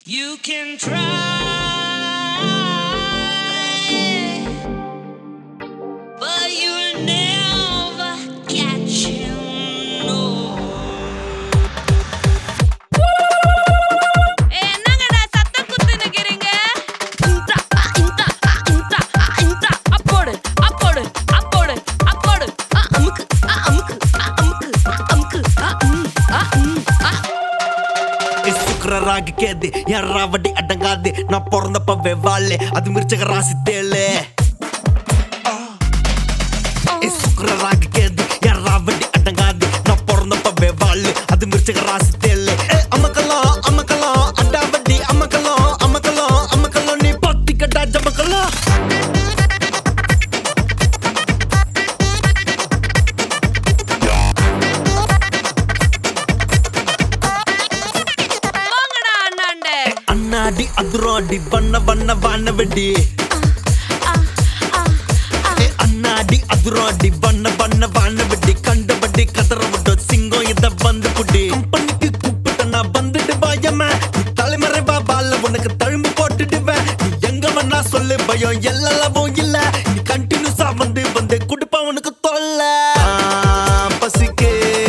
You can try, but you'll never catch him. No. என்னங்கடா சத்தம் குத்து நிக்கிறீங்க இந்தா, அ, இந்தா, அ, இந்தா, அ, இந்தா. அப்போடு, அப்போடு, அப்போடு, அப்போடு. அ, அமுக்கு, அ, அமுக்கு, அ, அமுக்கு, அ, அமுக்கு, அ, ம், அ, ம், அ. சுக்கரராக கேது என் ராவடி அடங்காது நான் பிறந்தப்பவே வாழே அது மிர்ச்சக ராசி தேளே சுக்கரராக கேது என் ராவடி அடங்காது நான் பிறந்தப்பவே வாழு அது மிர்ச்சக ராசி தேளே அம்மக்கலாம் அம்மக்கலாம் அண்டாவடி அம்மக்கலாம் அம்மக்கலாம் அம்மக்கலாம் நீ பத்தி கட்டா ஜமக்கலாம் போங்கடா அண்ணாண்டே. அண்ணாடி அதுராடி வண்ண வண்ண வான வெடி ஏ அண்ணாடி அதுராடி வண்ண வண்ண வான வெடி கண்டபடி கதற விட்டோம் சிங்கம் இத வந்து புடி கம்பெனிக்கு கூப்பிட்ட நான் வந்துட்டு பயம நீ தலைமறைவா பால உனக்கு தழும்பு போட்டுடுவேன் நீ எங்க வேணா சொல்லு பயம் எல்லாம் இல்ல நீ கண்டினியூஸா வந்து வந்து குடுப்பா உனக்கு தொல்ல பசிக்கே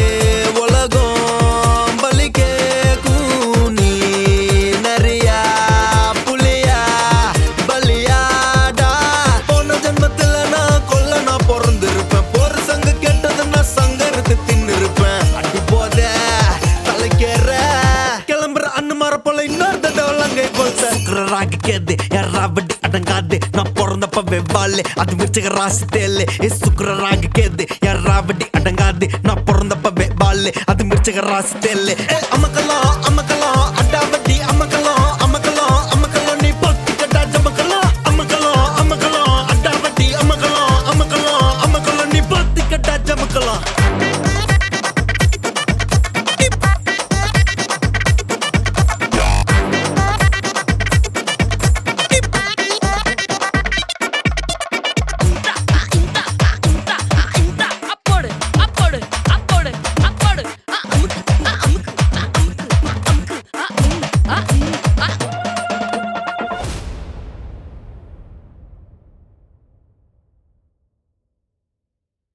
உலகம் பலிக்கே கூனி நரியா புலியா பலியாடா போன ஜென்மத்துல நான் கொல்ல நான் பிறந்திருப்பேன் போற சங்க கேட்டது நான் சங்கருக்கு தின்னிருப்பேன் அடி போத தலைக்கேற கிளம்புற அண்ணு மர போல இன்னொரு தடவை போல் சுக்கரராக கேது யாராவடி அடங்காது நான் பிறந்தப்பவே வாழே அது மிர்ச்சக ராசி தேலே ஏ சுக்கரராக கேது யாராவடி அடங்காது நான் பிறந்தப்பவே வாழே அது மிர்ச்சக ராசி தேலே ஏ அம்மக்கலாம் அம்மக்கலாம் அண்டாவடி அம்மக்கலாம் அம்மக்கலாம் அம்மக்கலாம் நீ பத்தி கட்டா ஜமக்கலாம் அம்மக்கலாம் அம்மக்கலாம் அண்டாவடி அம்மக்கலாம் அம்மக்கலாம் அம்மக்கலாம் நீ பத்தி கட்டா ஜமக்கலாம்